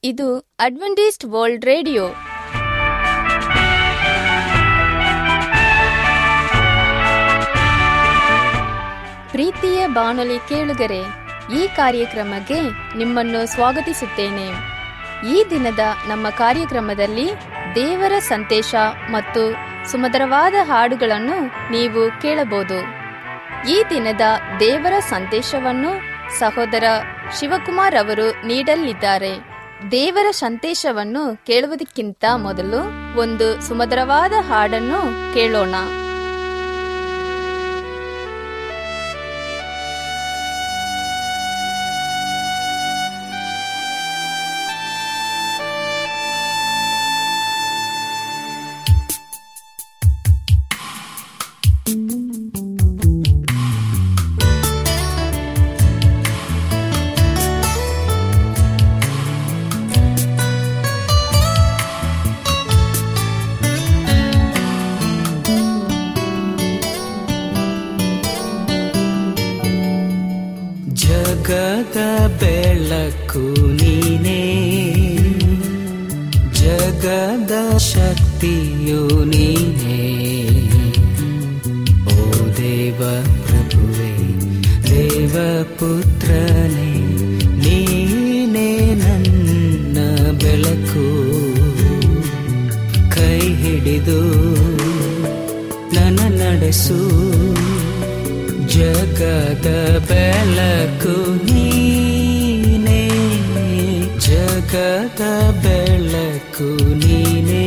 ಇದು Adventist world radio ಪ್ರೀತಿಯ ಬಾನುಲಿ ಕೇಳುಗರೆ ಈ ಕಾರ್ಯಕ್ರಮಕ್ಕೆ ನಿಮ್ಮನ್ನು ಸ್ವಾಗತಿಸುತ್ತೇನೆ ಈ ದಿನದ ನಮ್ಮ ಕಾರ್ಯಕ್ರಮದಲ್ಲಿ ದೇವರ ಸಂದೇಶ ಮತ್ತು ಸುಮಧುರವಾದ ಹಾಡುಗಳನ್ನು ನೀವು ಕೇಳಬಹುದು ಈ ದಿನದ ದೇವರ ಸಂದೇಶವನ್ನು ಸಹೋದರ ಶಿವಕುಮಾರ್ ಅವರು ನೀಡಲಿದ್ದಾರೆ ದೇವರ ಸಂದೇಶವನ್ನು ಕೇಳುವುದಕ್ಕಿಂತ ಮೊದಲು ಒಂದು ಸುಮಧುರವಾದ ಹಾಡನ್ನು ಕೇಳೋಣ ಜಗದ ಬೆಳಕು ನೀನೇ ಜಗದ ಶಕ್ತಿಯು ನೀನೇ ಓ ದೇವ ಪ್ರಭುವೆ ದೇವ ಪುತ್ರನೇ ನೀನೇ ನನ್ನ ಬೆಳಕು ಕೈ ಹಿಡಿದು ನನ್ನ ನಡೆಸು ಜಗದ ಬೆಳಕು ನೀನೇ ಜಗದ ಬೆಳಕು ನೀನೇ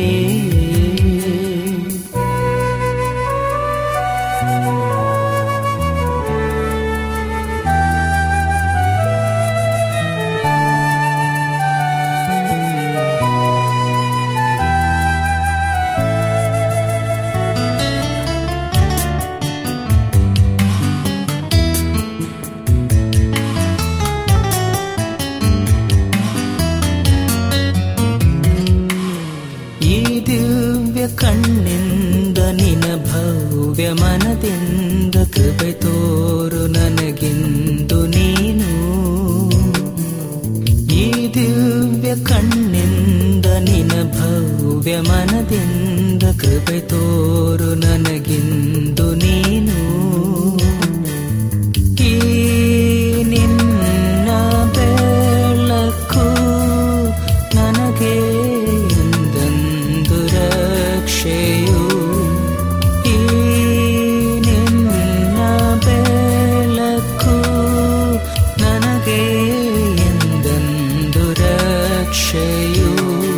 ಈ ದಿವ್ಯ ಕಣ್ಣಿಂದ ನಿನ ಭವ್ಯ ಮನದಿಂದ ಕೃಪೆ ತೋರು ನನಗಿಂದು ನೀನು ಈ ದಿವ್ಯ ಕಣ್ಣಿಂದ ನಿನ ಭವ್ಯ ಮನದಿಂದ ಕೃಪೆ ತೋರು ನನಗಿಂದು ನೀನು ಈ ನಿನ್ನ ಬೆಳಕು ನನಗೆ ಎಂದೆಂದು ರಕ್ಷೆಯು ಈ ನಿನ್ನ ಬೆಳಕು ನನಗೆ ಎಂದೆಂದು ರಕ್ಷೆಯು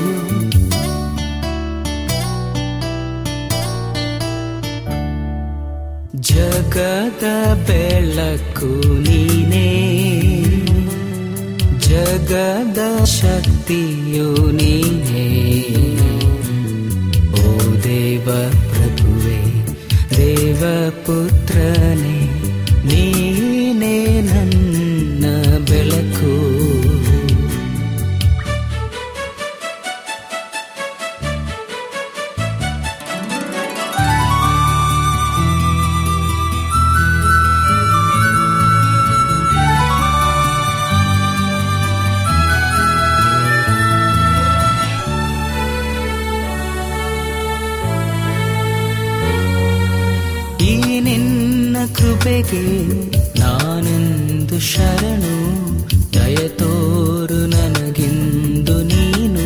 ಜಗದ ಬೆಳಕು ನೀನೇ ಜಗದ ಶಕ್ತಿಯು ನೀನೇ ಓ ದೇವ ಪ್ರಭುವೆ ದೇವ ಪುತ್ರನೇ ನೀನೇ ನನ್ನ ಬೆಳಕು ಈ ನಿನ್ನ ಕೃಪೆಗೆ ನಾನೆಂದು ಶರಣು ದಯ ತೋರು ನನಗಿಂದು ನೀನು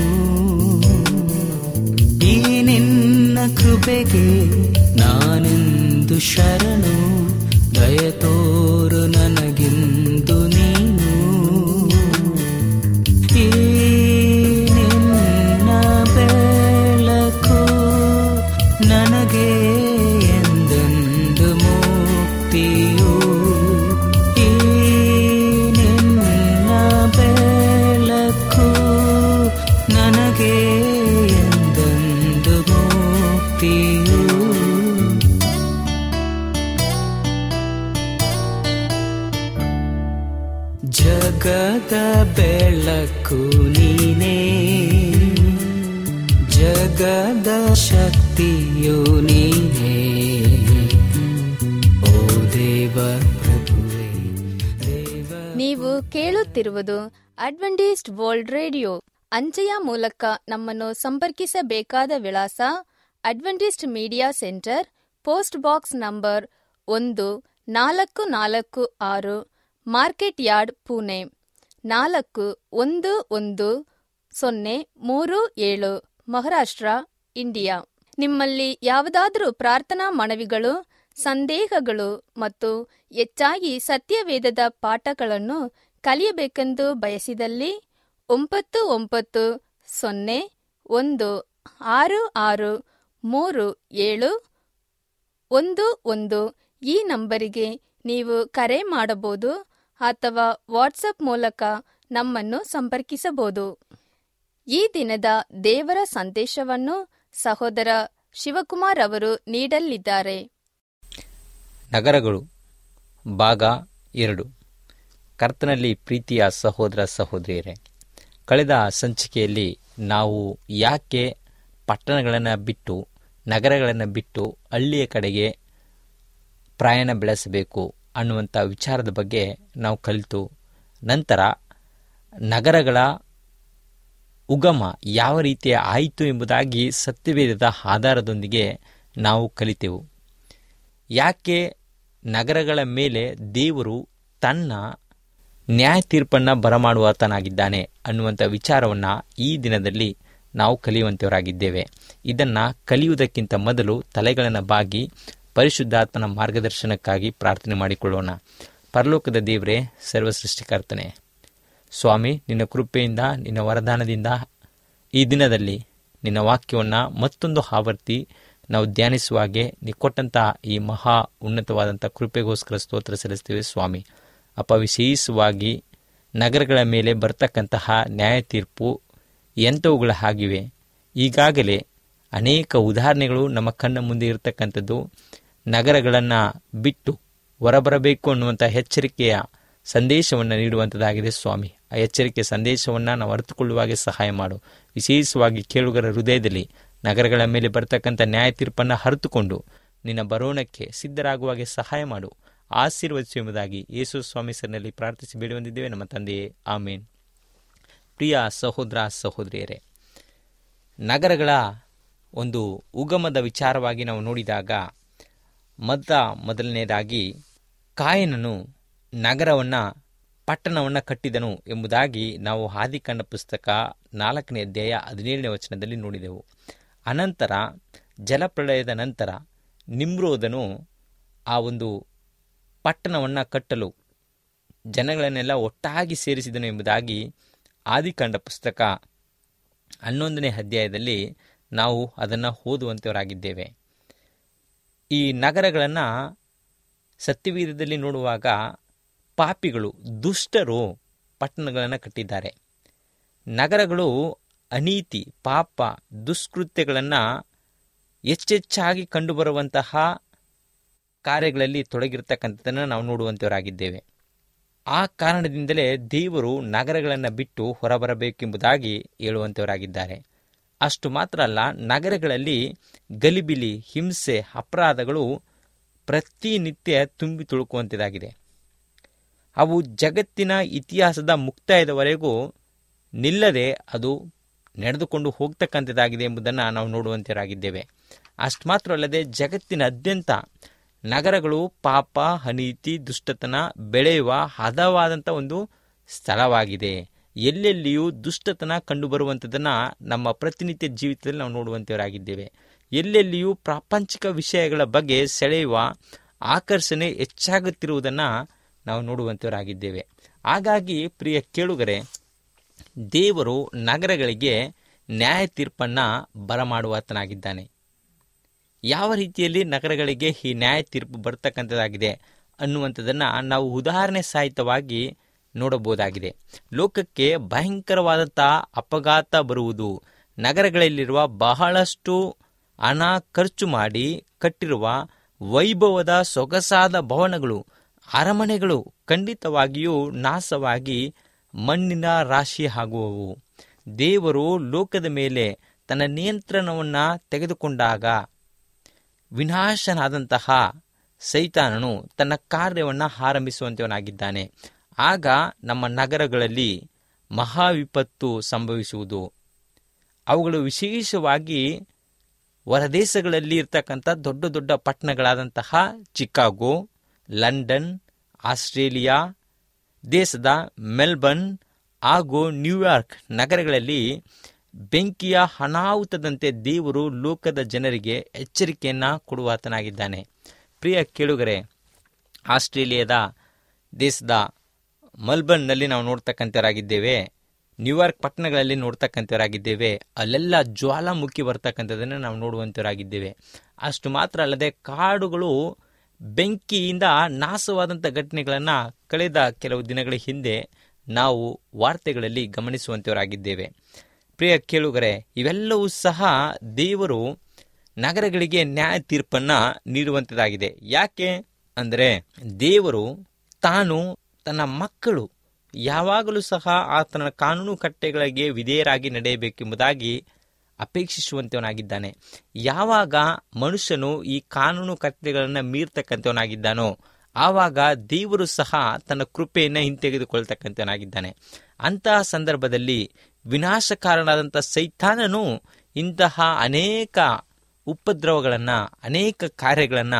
ಈ ನಿನ್ನ ಕೃಪೆಗೆ ನಾನೆಂದು ಶರಣು ದಯ ತೋರು ನನಗಿಂದು ನೀನು ಈ ನಿನ್ನ ಬೆಳಕು ನನಗೆ ಎಂದೆಂದು ಮುಕ್ತಿಯು ಈ ನಿನ್ನ ಬೆಳಕು ನನಗೆ ಎಂದೆಂದು ಮುಕ್ತಿಯು ಜಗದ ಬೆಳಕು ನೀನೇ ಜಗದ ಶಕ್ತಿಯು ನೀನೇ ಓ ದೇವ ಪ್ರಭುವೆ ದೇವ ನೀವು ಕೇಳುತ್ತಿರುವುದು ಅಡ್ವೆಂಟಿಸ್ಟ್ ವರ್ಲ್ಡ್ ರೇಡಿಯೋ ಅಂಚೆಯ ಮೂಲಕ ನಮ್ಮನ್ನು ಸಂಪರ್ಕಿಸಬೇಕಾದ ವಿಳಾಸ Adventist media centre post box number ಒಂದು ನಾಲ್ಕು ನಾಲ್ಕು ಆರು ಮಾರ್ಕೆಟ್ ಯಾರ್ಡ್ ಪುಣೆ ನಾಲ್ಕು ಒಂದು ಒಂದು ಸೊನ್ನೆ ಮೂರು ಏಳು ಮಹಾರಾಷ್ಟ್ರ ಇಂಡಿಯಾ ನಿಮ್ಮಲ್ಲಿ ಯಾವುದಾದರೂ ಪ್ರಾರ್ಥನಾ ಮನವಿಗಳು ಸಂದೇಹಗಳು ಮತ್ತು ಹೆಚ್ಚಾಗಿ ಸತ್ಯವೇದದ ಪಾಠಗಳನ್ನು ಕಲಿಯಬೇಕೆಂದು ಬಯಸಿದಲ್ಲಿ ಒಂಬತ್ತು ಒಂಬತ್ತು ಸೊನ್ನೆ ಒಂದು ಆರು ಆರು ಮೂರು ಏಳು ಒಂದು ಒಂದು ಈ ನಂಬರಿಗೆ ನೀವು ಕರೆ ಮಾಡಬಹುದು ಅಥವಾ ವಾಟ್ಸಪ್ ಮೂಲಕ ನಮ್ಮನ್ನು ಸಂಪರ್ಕಿಸಬಹುದು ಈ ದಿನದ ದೇವರ ಸಂದೇಶವನ್ನು ಸಹೋದರ ಶಿವಕುಮಾರ್ ಅವರು ನೀಡಲಿದ್ದಾರೆ ನಗರಗಳು ಭಾಗ ಎರಡು ಕರ್ತನಲ್ಲಿ ಪ್ರೀತಿಯ ಸಹೋದರ ಸಹೋದರಿಯರೇ ಕಳೆದ ಸಂಚಿಕೆಯಲ್ಲಿ ನಾವು ಯಾಕೆ ಪಟ್ಟಣಗಳನ್ನು ಬಿಟ್ಟು ನಗರಗಳನ್ನು ಬಿಟ್ಟು ಹಳ್ಳಿಯ ಕಡೆಗೆ ಪ್ರಯಾಣ ಬೆಳೆಸಬೇಕು ಅನ್ನುವಂಥ ವಿಚಾರದ ಬಗ್ಗೆ ನಾವು ಕಲಿತು ನಂತರ ನಗರಗಳ ಉಗಮ ಯಾವ ರೀತಿಯ ಆಯಿತು ಎಂಬುದಾಗಿ ಸತ್ಯವೇದದ ಆಧಾರದೊಂದಿಗೆ ನಾವು ಕಲಿತೆವು ಯಾಕೆ ನಗರಗಳ ಮೇಲೆ ದೇವರು ತನ್ನ ನ್ಯಾಯ ತೀರ್ಪನ್ನು ಬರಮಾಡುವಾತನಾಗಿದ್ದಾನೆ ಅನ್ನುವಂಥ ವಿಚಾರವನ್ನು ಈ ದಿನದಲ್ಲಿ ನಾವು ಕಲಿಯುವಂಥವರಾಗಿದ್ದೇವೆ ಇದನ್ನು ಕಲಿಯುವುದಕ್ಕಿಂತ ಮೊದಲು ತಲೆಗಳನ್ನು ಬಾಗಿ ಪರಿಶುದ್ಧಾತ್ಮನ ಮಾರ್ಗದರ್ಶನಕ್ಕಾಗಿ ಪ್ರಾರ್ಥನೆ ಮಾಡಿಕೊಳ್ಳೋಣ ಪರಲೋಕದ ದೇವರೇ ಸರ್ವ ಸೃಷ್ಟಿಕರ್ತನೆ ಸ್ವಾಮಿ ನಿನ್ನ ಕೃಪೆಯಿಂದ ನಿನ್ನ ವರದಾನದಿಂದ ಈ ದಿನದಲ್ಲಿ ನಿನ್ನ ವಾಕ್ಯವನ್ನು ಮತ್ತೊಂದು ಆವರ್ತಿ ನಾವು ಧ್ಯಾನಿಸುವಾಗೆ ನೀ ಕೊಟ್ಟಂತಹ ಈ ಮಹಾ ಉನ್ನತವಾದಂಥ ಕೃಪೆಗೋಸ್ಕರ ಸ್ತೋತ್ರ ಸಲ್ಲಿಸ್ತೇವೆ ಸ್ವಾಮಿ ಅಪ ವಿಶೇಷವಾಗಿ ನಗರಗಳ ಮೇಲೆ ಬರ್ತಕ್ಕಂತಹ ನ್ಯಾಯ ತೀರ್ಪು ಎಂಥವುಗಳ ಆಗಿವೆ ಈಗಾಗಲೇ ಅನೇಕ ಉದಾಹರಣೆಗಳು ನಮ್ಮ ಕಣ್ಣ ಮುಂದೆ ಇರತಕ್ಕಂಥದ್ದು ನಗರಗಳನ್ನು ಬಿಟ್ಟು ಹೊರಬರಬೇಕು ಅನ್ನುವಂಥ ಎಚ್ಚರಿಕೆಯ ಸಂದೇಶವನ್ನು ನೀಡುವಂಥದ್ದಾಗಿದೆ ಸ್ವಾಮಿ ಆ ಎಚ್ಚರಿಕೆ ಸಂದೇಶವನ್ನು ನಾವು ಅರಿತುಕೊಳ್ಳುವಾಗೆ ಸಹಾಯ ಮಾಡು ವಿಶೇಷವಾಗಿ ಕೇಳುಗರ ಹೃದಯದಲ್ಲಿ ನಗರಗಳ ಮೇಲೆ ಬರ್ತಕ್ಕಂಥ ನ್ಯಾಯ ತೀರ್ಪನ್ನು ಹರಿತುಕೊಂಡು ನಿನ್ನ ಬರೋಣಕ್ಕೆ ಸಿದ್ಧರಾಗುವಾಗೆ ಸಹಾಯ ಮಾಡು ಆಶೀರ್ವದಿಸು ಎಂಬುದಾಗಿ ಯೇಸು ಸ್ವಾಮಿ ಸರ್ನಲ್ಲಿ ಪ್ರಾರ್ಥಿಸಿ ಬೇಡಿ ನಮ್ಮ ತಂದೆಯೇ ಆಮೇನ್ ಪ್ರಿಯ ಸಹೋದರ ಸಹೋದರಿಯರೇ ನಗರಗಳ ಒಂದು ಉಗಮದ ವಿಚಾರವಾಗಿ ನಾವು ನೋಡಿದಾಗ ಮೊದ ಮೊದಲನೇದಾಗಿ ಕಾಯನನು ನಗರವನ್ನು ಪಟ್ಟಣವನ್ನು ಕಟ್ಟಿದನು ಎಂಬುದಾಗಿ ನಾವು ಆದಿಕಾಂಡ ಪುಸ್ತಕ ನಾಲ್ಕನೇ ಅಧ್ಯಾಯ ಹದಿನೇಳನೇ ವಚನದಲ್ಲಿ ನೋಡಿದೆವು ಅನಂತರ ಜಲಪ್ರಳಯದ ನಂತರ ನಿಮ್ರೋದನು ಆ ಒಂದು ಪಟ್ಟಣವನ್ನು ಕಟ್ಟಲು ಜನಗಳನ್ನೆಲ್ಲ ಒಟ್ಟಾಗಿ ಸೇರಿಸಿದನು ಎಂಬುದಾಗಿ ಆದಿಕಾಂಡ ಪುಸ್ತಕ ಹನ್ನೊಂದನೇ ಅಧ್ಯಾಯದಲ್ಲಿ ನಾವು ಅದನ್ನು ಓದುವಂಥವರಾಗಿದ್ದೇವೆ ಈ ನಗರಗಳನ್ನು ಸತ್ಯವೀರದಲ್ಲಿ ನೋಡುವಾಗ ಪಾಪಿಗಳು ದುಷ್ಟರು ಪಟ್ಟಣಗಳನ್ನು ಕಟ್ಟಿದ್ದಾರೆ ನಗರಗಳು ಅನೀತಿ ಪಾಪ ದುಷ್ಕೃತ್ಯಗಳನ್ನು ಹೆಚ್ಚೆಚ್ಚಾಗಿ ಕಂಡುಬರುವಂತಹ ಕಾರ್ಯಗಳಲ್ಲಿ ತೊಡಗಿರ್ತಕ್ಕಂಥದ್ದನ್ನು ನಾವು ನೋಡುವಂಥವರಾಗಿದ್ದೇವೆ ಆ ಕಾರಣದಿಂದಲೇ ದೇವರು ನಗರಗಳನ್ನು ಬಿಟ್ಟು ಹೊರಬರಬೇಕೆಂಬುದಾಗಿ ಹೇಳುವಂಥವರಾಗಿದ್ದಾರೆ ಅಷ್ಟು ಮಾತ್ರ ಅಲ್ಲ ನಗರಗಳಲ್ಲಿ ಗಲಿಬಿಲಿ ಹಿಂಸೆ ಅಪರಾಧಗಳು ಪ್ರತಿನಿತ್ಯ ತುಂಬಿ ತುಳುಕುವಂಥದ್ದಾಗಿದೆ ಅವು ಜಗತ್ತಿನ ಇತಿಹಾಸದ ಮುಕ್ತಾಯದವರೆಗೂ ನಿಲ್ಲದೆ ಅದು ನಡೆದುಕೊಂಡು ಹೋಗ್ತಕ್ಕಂಥದ್ದಾಗಿದೆ ಎಂಬುದನ್ನು ನಾವು ನೋಡುವಂತರಾಗಿದ್ದೇವೆ ಅಷ್ಟು ಮಾತ್ರ ಅಲ್ಲದೆ ಜಗತ್ತಿನಾದ್ಯಂತ ನಗರಗಳು ಪಾಪ ಅನೀತಿ ದುಷ್ಟತನ ಬೆಳೆಯುವ ಹದವಾದಂಥ ಒಂದು ಸ್ಥಳವಾಗಿದೆ ಎಲ್ಲೆಲ್ಲಿಯೂ ದುಷ್ಟತನ ಕಂಡುಬರುವಂಥದ್ದನ್ನು ನಮ್ಮ ಪ್ರತಿನಿತ್ಯ ಜೀವಿತದಲ್ಲಿ ನಾವು ನೋಡುವಂಥವರಾಗಿದ್ದೇವೆ ಎಲ್ಲೆಲ್ಲಿಯೂ ಪ್ರಾಪಂಚಿಕ ವಿಷಯಗಳ ಬಗ್ಗೆ ಸೆಳೆಯುವ ಆಕರ್ಷಣೆ ಹೆಚ್ಚಾಗುತ್ತಿರುವುದನ್ನು ನಾವು ನೋಡುವಂಥವರಾಗಿದ್ದೇವೆ ಹಾಗಾಗಿ ಪ್ರಿಯ ಕೇಳುಗರೆ ದೇವರು ನಗರಗಳಿಗೆ ನ್ಯಾಯ ತೀರ್ಪನ್ನು ಬರಮಾಡುವಾತನಾಗಿದ್ದಾನೆ ಯಾವ ರೀತಿಯಲ್ಲಿ ನಗರಗಳಿಗೆ ಈ ನ್ಯಾಯ ತೀರ್ಪು ಬರ್ತಕ್ಕಂಥದ್ದಾಗಿದೆ ಅನ್ನುವಂಥದ್ದನ್ನು ನಾವು ಉದಾಹರಣೆ ಸಹಿತವಾಗಿ ನೋಡಬಹುದಾಗಿದೆ ಲೋಕಕ್ಕೆ ಭಯಂಕರವಾದಂತಹ ಅಪಘಾತ ಬರುವುದು ನಗರಗಳಲ್ಲಿರುವ ಬಹಳಷ್ಟು ಹಣ ಖರ್ಚು ಮಾಡಿ ಕಟ್ಟಿರುವ ವೈಭವದ ಸೊಗಸಾದ ಭವನಗಳು ಅರಮನೆಗಳು ಖಂಡಿತವಾಗಿಯೂ ನಾಶವಾಗಿ ಮಣ್ಣಿನ ರಾಶಿ ಆಗುವವು ದೇವರು ಲೋಕದ ಮೇಲೆ ತನ್ನ ನಿಯಂತ್ರಣವನ್ನು ತೆಗೆದುಕೊಂಡಾಗ ವಿನಾಶನಾದಂತಹ ಸೈತಾನನು ತನ್ನ ಕಾರ್ಯವನ್ನು ಆರಂಭಿಸುವಂತವನಾಗಿದ್ದಾನೆ ಆಗ ನಮ್ಮ ನಗರಗಳಲ್ಲಿ ಮಹಾವಿಪತ್ತು ಸಂಭವಿಸುವುದು ಅವುಗಳು ವಿಶೇಷವಾಗಿ ಹೊರದೇಶಗಳಲ್ಲಿ ಇರ್ತಕ್ಕಂಥ ದೊಡ್ಡ ದೊಡ್ಡ ಪಟ್ಟಣಗಳಾದಂತಹ ಚಿಕಾಗೋ ಲಂಡನ್ ಆಸ್ಟ್ರೇಲಿಯಾ ದೇಶದ ಮೆಲ್ಬರ್ನ್ ಹಾಗೂ ನ್ಯೂಯಾರ್ಕ್ ನಗರಗಳಲ್ಲಿ ಬೆಂಕಿಯ ಅನಾಹುತದಂತೆ ದೇವರು ಲೋಕದ ಜನರಿಗೆ ಎಚ್ಚರಿಕೆಯನ್ನು ಕೊಡುವಾತನಾಗಿದ್ದಾನೆ ಪ್ರಿಯ ಕೇಳುಗರೆ ಆಸ್ಟ್ರೇಲಿಯಾದ ದೇಶದ ಮಲ್ಬರ್ನ್ನಲ್ಲಿ ನಾವು ನೋಡ್ತಕ್ಕಂಥವರಾಗಿದ್ದೇವೆ ನ್ಯೂಯಾರ್ಕ್ ಪಟ್ಟಣಗಳಲ್ಲಿ ನೋಡ್ತಕ್ಕಂಥವರಾಗಿದ್ದೇವೆ ಅಲ್ಲೆಲ್ಲ ಜ್ವಾಲಾಮುಖಿ ಬರ್ತಕ್ಕಂಥದ್ದನ್ನು ನಾವು ನೋಡುವಂಥವರಾಗಿದ್ದೇವೆ ಅಷ್ಟು ಮಾತ್ರ ಅಲ್ಲದೆ ಕಾಡುಗಳು ಬೆಂಕಿಯಿಂದ ನಾಶವಾದಂಥ ಘಟನೆಗಳನ್ನು ಕಳೆದ ಕೆಲವು ದಿನಗಳ ಹಿಂದೆ ನಾವು ವಾರ್ತೆಗಳಲ್ಲಿ ಗಮನಿಸುವಂಥವರಾಗಿದ್ದೇವೆ ಪ್ರಿಯ ಕೇಳುಗರೆ ಇವೆಲ್ಲವೂ ಸಹ ದೇವರು ನಗರಗಳಿಗೆ ನ್ಯಾಯ ತೀರ್ಪನ್ನು ನೀಡುವಂಥದ್ದಾಗಿದೆ ಯಾಕೆ ಅಂದರೆ ದೇವರು ತಾನು ತನ್ನ ಮಕ್ಕಳು ಯಾವಾಗಲೂ ಸಹ ಆತನ ಕಾನೂನು ಕಟ್ಟೆಗಳಿಗೆ ವಿಧೇಯರಾಗಿ ನಡೆಯಬೇಕೆಂಬುದಾಗಿ ಅಪೇಕ್ಷಿಸುವಂತವನಾಗಿದ್ದಾನೆ ಯಾವಾಗ ಮನುಷ್ಯನು ಈ ಕಾನೂನು ಕಟ್ಟೆಗಳನ್ನು ಮೀರ್ತಕ್ಕಂಥವನಾಗಿದ್ದಾನೋ ಆವಾಗ ದೇವರು ಸಹ ತನ್ನ ಕೃಪೆಯನ್ನು ಹಿಂತೆಗೆದುಕೊಳ್ತಕ್ಕಂಥವನಾಗಿದ್ದಾನೆ ಅಂತಹ ಸಂದರ್ಭದಲ್ಲಿ ವಿನಾಶಕಾರನಾದಂಥ ಸೈತಾನನು ಇಂತಹ ಅನೇಕ ಉಪದ್ರವಗಳನ್ನು ಅನೇಕ ಕಾರ್ಯಗಳನ್ನು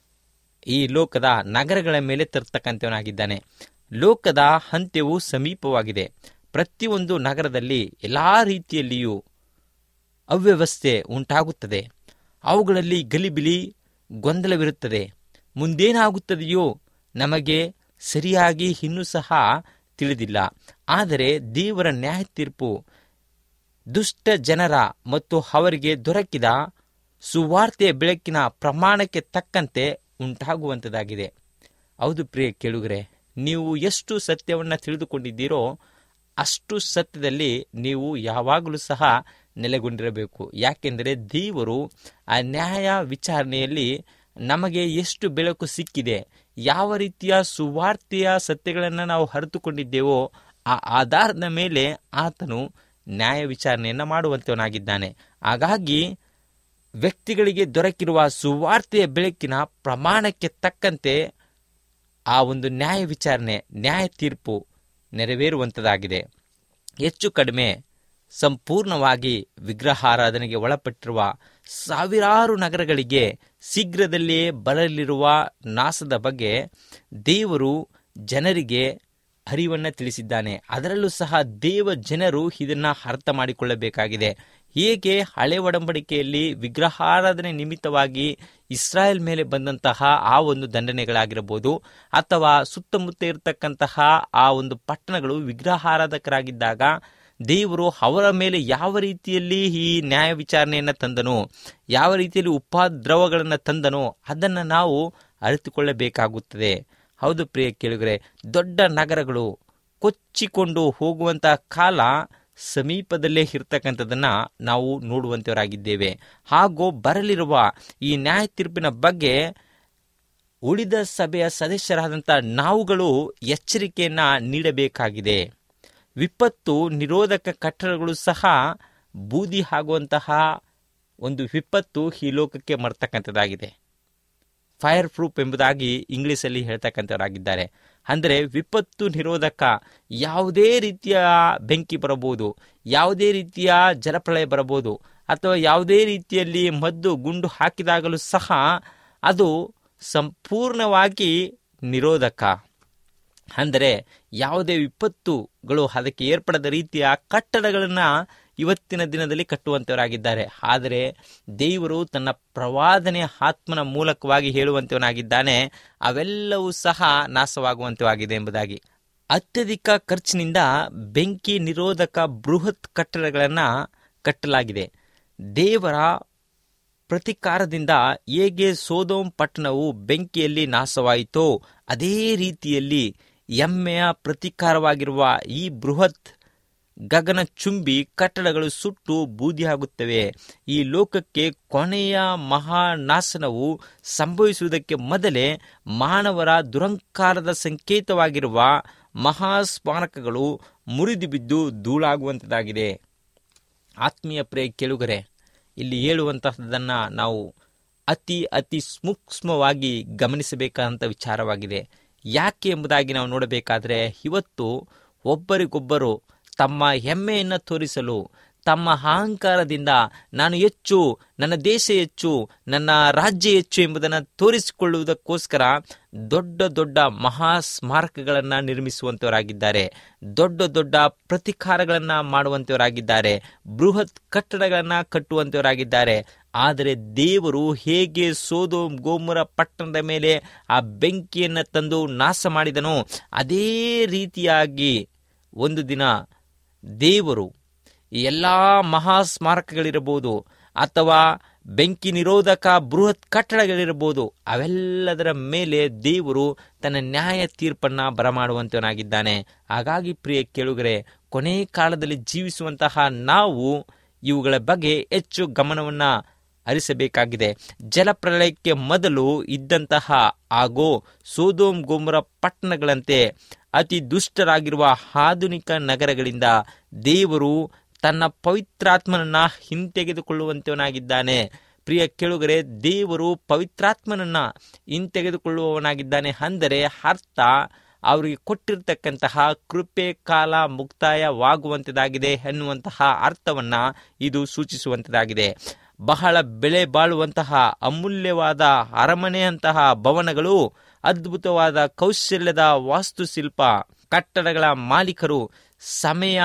ಈ ಲೋಕದ ನಗರಗಳ ಮೇಲೆ ತರ್ತಕ್ಕಂಥವನಾಗಿದ್ದಾನೆ ಲೋಕದ ಅಂತ್ಯವು ಸಮೀಪವಾಗಿದೆ ಪ್ರತಿಯೊಂದು ನಗರದಲ್ಲಿ ಎಲ್ಲ ರೀತಿಯಲ್ಲಿಯೂ ಅವ್ಯವಸ್ಥೆ ಉಂಟಾಗುತ್ತದೆ ಅವುಗಳಲ್ಲಿ ಗಲಿಬಿಲಿ ಗೊಂದಲವಿರುತ್ತದೆ ಮುಂದೇನಾಗುತ್ತದೆಯೋ ನಮಗೆ ಸರಿಯಾಗಿ ಇನ್ನೂ ಸಹ ತಿಳಿದಿಲ್ಲ ಆದರೆ ದೇವರ ನ್ಯಾಯ ತೀರ್ಪು ದುಷ್ಟ ಜನರ ಮತ್ತು ಅವರಿಗೆ ದೊರಕಿದ ಸುವಾರ್ತೆಯ ಬೆಳಕಿನ ಪ್ರಮಾಣಕ್ಕೆ ತಕ್ಕಂತೆ ಉಂಟಾಗುವಂಥದ್ದಾಗಿದೆ ಹೌದು ಪ್ರಿಯ ಕೇಳುಗರೆ ನೀವು ಎಷ್ಟು ಸತ್ಯವನ್ನು ತಿಳಿದುಕೊಂಡಿದ್ದೀರೋ ಅಷ್ಟು ಸತ್ಯದಲ್ಲಿ ನೀವು ಯಾವಾಗಲೂ ಸಹ ನೆಲೆಗೊಂಡಿರಬೇಕು ಯಾಕೆಂದರೆ ದೇವರು ಆ ನ್ಯಾಯ ವಿಚಾರಣೆಯಲ್ಲಿ ನಮಗೆ ಎಷ್ಟು ಬೆಳಕು ಸಿಕ್ಕಿದೆ ಯಾವ ರೀತಿಯ ಸುವಾರ್ತೆಯ ಸತ್ಯಗಳನ್ನು ನಾವು ಅರಿತುಕೊಂಡಿದ್ದೇವೋ ಆ ಆಧಾರದ ಮೇಲೆ ಆತನು ನ್ಯಾಯ ವಿಚಾರಣೆಯನ್ನು ಮಾಡುವಂತವನಾಗಿದ್ದಾನೆ ಹಾಗಾಗಿ ವ್ಯಕ್ತಿಗಳಿಗೆ ದೊರಕಿರುವ ಸುವಾರ್ತೆಯ ಬೆಳಕಿನ ಪ್ರಮಾಣಕ್ಕೆ ತಕ್ಕಂತೆ ಆ ಒಂದು ನ್ಯಾಯ ವಿಚಾರಣೆ ನ್ಯಾಯ ತೀರ್ಪು ನೆರವೇರುವಂಥದ್ದಾಗಿದೆ ಹೆಚ್ಚು ಕಡಿಮೆ ಸಂಪೂರ್ಣವಾಗಿ ವಿಗ್ರಹಾರಾಧನೆಗೆ ಒಳಪಟ್ಟಿರುವ ಸಾವಿರಾರು ನಗರಗಳಿಗೆ ಶೀಘ್ರದಲ್ಲಿಯೇ ಬರಲಿರುವ ನಾಶದ ಬಗ್ಗೆ ದೇವರು ಜನರಿಗೆ ಅರಿವನ್ನು ತಿಳಿಸಿದ್ದಾನೆ ಅದರಲ್ಲೂ ಸಹ ದೇವ ಜನರು ಇದನ್ನು ಅರ್ಥ ಮಾಡಿಕೊಳ್ಳಬೇಕಾಗಿದೆ ಹೇಗೆ ಹಳೆ ಒಡಂಬಡಿಕೆಯಲ್ಲಿ ವಿಗ್ರಹಾರಾಧನೆ ನಿಮಿತ್ತವಾಗಿ ಇಸ್ರಾಯೇಲ್ ಮೇಲೆ ಬಂದಂತಹ ಆ ಒಂದು ದಂಡನೆಗಳಾಗಿರಬಹುದು ಅಥವಾ ಸುತ್ತಮುತ್ತ ಇರತಕ್ಕಂತಹ ಆ ಒಂದು ಪಟ್ಟಣಗಳು ವಿಗ್ರಹಾರಾಧಕರಾಗಿದ್ದಾಗ ದೇವರು ಅವರ ಮೇಲೆ ಯಾವ ರೀತಿಯಲ್ಲಿ ಈ ನ್ಯಾಯ ವಿಚಾರಣೆಯನ್ನು ತಂದನೋ ಯಾವ ರೀತಿಯಲ್ಲಿ ಉಪದ್ರವಗಳನ್ನು ತಂದನೋ ಅದನ್ನು ನಾವು ಅರಿತುಕೊಳ್ಳಬೇಕಾಗುತ್ತದೆ ಹೌದು ಪ್ರಿಯ ಕೇಳಿದರೆ ದೊಡ್ಡ ನಗರಗಳು ಕೊಚ್ಚಿಕೊಂಡು ಹೋಗುವಂತಹ ಕಾಲ ಸಮೀಪದಲ್ಲೇ ಇರ್ತಕ್ಕಂಥದ್ದನ್ನು ನಾವು ನೋಡುವಂತವರಾಗಿದ್ದೇವೆ ಹಾಗೂ ಬರಲಿರುವ ಈ ನ್ಯಾಯ ತೀರ್ಪಿನ ಬಗ್ಗೆ ಉಳಿದ ಸಭೆಯ ಸದಸ್ಯರಾದಂಥ ನಾವುಗಳು ಎಚ್ಚರಿಕೆಯನ್ನು ನೀಡಬೇಕಾಗಿದೆ ವಿಪತ್ತು ನಿರೋಧಕ ಕಟ್ಟಡಗಳು ಸಹ ಬೂದಿ ಆಗುವಂತಹ ಒಂದು ವಿಪತ್ತು ಈ ಲೋಕಕ್ಕೆ ಮರ್ತಕ್ಕಂಥದ್ದಾಗಿದೆ ಫೈರ್ ಪ್ರೂಫ್ ಎಂಬುದಾಗಿ ಇಂಗ್ಲಿಷಲ್ಲಿ ಹೇಳ್ತಕ್ಕಂಥವರಾಗಿದ್ದಾರೆ ಅಂದರೆ ವಿಪತ್ತು ನಿರೋಧಕ ಯಾವುದೇ ರೀತಿಯ ಬೆಂಕಿ ಬರಬಹುದು ಯಾವುದೇ ರೀತಿಯ ಜಲಪ್ರಳಯ ಬರಬಹುದು ಅಥವಾ ಯಾವುದೇ ರೀತಿಯಲ್ಲಿ ಮದ್ದು ಗುಂಡು ಹಾಕಿದಾಗಲೂ ಸಹ ಅದು ಸಂಪೂರ್ಣವಾಗಿ ನಿರೋಧಕ ಅಂದರೆ ಯಾವುದೇ ವಿಪತ್ತುಗಳು ಅದಕ್ಕೆ ಏರ್ಪಡದ ರೀತಿಯ ಕಟ್ಟಡಗಳನ್ನು ಇವತ್ತಿನ ದಿನದಲ್ಲಿ ಕಟ್ಟುವಂತವರಾಗಿದ್ದಾರೆ ಆದರೆ ದೇವರು ತನ್ನ ಪ್ರವಾದನೆಯ ಆತ್ಮನ ಮೂಲಕವಾಗಿ ಹೇಳುವಂತವನಾಗಿದ್ದಾನೆ ಅವೆಲ್ಲವೂ ಸಹ ನಾಶವಾಗುವಂತವಾಗಿದೆ ಎಂಬುದಾಗಿ ಅತ್ಯಧಿಕ ಖರ್ಚಿನಿಂದ ಬೆಂಕಿ ನಿರೋಧಕ ಬೃಹತ್ ಕಟ್ಟಡಗಳನ್ನು ಕಟ್ಟಲಾಗಿದೆ ದೇವರ ಪ್ರತಿಕಾರದಿಂದ ಹೇಗೆ ಸೋದೋಮ್ ಪಟ್ಟಣವು ಬೆಂಕಿಯಲ್ಲಿ ನಾಶವಾಯಿತೋ ಅದೇ ರೀತಿಯಲ್ಲಿ ಎಮ್ಮೆಯ ಪ್ರತಿಕಾರವಾಗಿರುವ ಈ ಬೃಹತ್ ಗಗನ ಚುಂಬಿ ಕಟ್ಟಡಗಳು ಸುಟ್ಟು ಬೂದಿಯಾಗುತ್ತವೆ ಈ ಲೋಕಕ್ಕೆ ಕೊನೆಯ ಮಹಾನಾಶನವು ಸಂಭವಿಸುವುದಕ್ಕೆ ಮೊದಲೇ ಮಾನವರ ದುರಂಕಾರದ ಸಂಕೇತವಾಗಿರುವ ಮಹಾಸ್ಮಾರಕಗಳು ಮುರಿದು ಬಿದ್ದು ಧೂಳಾಗುವಂಥದ್ದಾಗಿದೆ ಆತ್ಮೀಯ ಪ್ರಿಯ ಕೆಳುಗರೆ ಇಲ್ಲಿ ಹೇಳುವಂತಹದ್ದನ್ನು ನಾವು ಅತಿ ಅತಿ ಸೂಕ್ಷ್ಮವಾಗಿ ಗಮನಿಸಬೇಕಾದಂಥ ವಿಚಾರವಾಗಿದೆ ಯಾಕೆ ಎಂಬುದಾಗಿ ನಾವು ನೋಡಬೇಕಾದ್ರೆ ಇವತ್ತು ಒಬ್ಬರಿಗೊಬ್ಬರು ತಮ್ಮ ಹೆಮ್ಮೆಯನ್ನು ತೋರಿಸಲು ತಮ್ಮ ಅಹಂಕಾರದಿಂದ ನಾನು ಹೆಚ್ಚು ನನ್ನ ದೇಶ ಹೆಚ್ಚು ನನ್ನ ರಾಜ್ಯ ಹೆಚ್ಚು ಎಂಬುದನ್ನು ತೋರಿಸಿಕೊಳ್ಳುವುದಕ್ಕೋಸ್ಕರ ದೊಡ್ಡ ದೊಡ್ಡ ಮಹಾ ಸ್ಮಾರಕಗಳನ್ನು ನಿರ್ಮಿಸುವಂತವರಾಗಿದ್ದಾರೆ ದೊಡ್ಡ ದೊಡ್ಡ ಪ್ರತಿಕಾರಗಳನ್ನು ಮಾಡುವಂತವರಾಗಿದ್ದಾರೆ ಬೃಹತ್ ಕಟ್ಟಡಗಳನ್ನು ಕಟ್ಟುವಂತವರಾಗಿದ್ದಾರೆ ಆದರೆ ದೇವರು ಹೇಗೆ ಸೋದು ಗೋಮುರ ಪಟ್ಟಣದ ಮೇಲೆ ಆ ಬೆಂಕಿಯನ್ನು ತಂದು ನಾಶ ಮಾಡಿದನೋ ಅದೇ ರೀತಿಯಾಗಿ ಒಂದು ದಿನ ದೇವರು ಈ ಎಲ್ಲ ಮಹಾ ಸ್ಮಾರಕಗಳಿರಬಹುದು ಅಥವಾ ಬೆಂಕಿ ನಿರೋಧಕ ಬೃಹತ್ ಕಟ್ಟಡಗಳಿರಬಹುದು ಅವೆಲ್ಲದರ ಮೇಲೆ ದೇವರು ತನ್ನ ನ್ಯಾಯ ತೀರ್ಪನ್ನ ಬರಮಾಡುವಂತವನಾಗಿದ್ದಾನೆ ಹಾಗಾಗಿ ಪ್ರಿಯ ಕೇಳುಗರೆ ಕೊನೆ ಕಾಲದಲ್ಲಿ ಜೀವಿಸುವಂತಹ ನಾವು ಇವುಗಳ ಬಗ್ಗೆ ಹೆಚ್ಚು ಗಮನವನ್ನ ಹರಿಸಬೇಕಾಗಿದೆ ಜಲಪ್ರಳಯಕ್ಕೆ ಮೊದಲು ಇದ್ದಂತಹ ಆಗೋ ಸೋದೋಮ್ ಗೋಮುರ ಪಟ್ಟಣಗಳಂತೆ ಅತಿ ದುಷ್ಟರಾಗಿರುವ ಆಧುನಿಕ ನಗರಗಳಿಂದ ದೇವರು ತನ್ನ ಪವಿತ್ರಾತ್ಮನನ್ನ ಹಿಂತೆಗೆದುಕೊಳ್ಳುವಂತವನಾಗಿದ್ದಾನೆ ಪ್ರಿಯ ಕೇಳುಗರೆ ದೇವರು ಪವಿತ್ರಾತ್ಮನನ್ನ ಹಿಂತೆಗೆದುಕೊಳ್ಳುವವನಾಗಿದ್ದಾನೆ ಅಂದರೆ ಅರ್ಥ ಅವರಿಗೆ ಕೊಟ್ಟಿರ್ತಕ್ಕಂತಹ ಕೃಪೆ ಕಾಲ ಮುಕ್ತಾಯವಾಗುವಂಥದ್ದಾಗಿದೆ ಎನ್ನುವಂತಹ ಅರ್ಥವನ್ನ ಇದು ಸೂಚಿಸುವಂಥದ್ದಾಗಿದೆ ಬಹಳ ಬೆಲೆ ಬಾಳುವಂತಹ ಅಮೂಲ್ಯವಾದ ಅರಮನೆಯಂತಹ ಭವನಗಳು ಅದ್ಭುತವಾದ ಕೌಶಲ್ಯದ ವಾಸ್ತುಶಿಲ್ಪ ಕಟ್ಟಡಗಳ ಮಾಲೀಕರು ಸಮಯ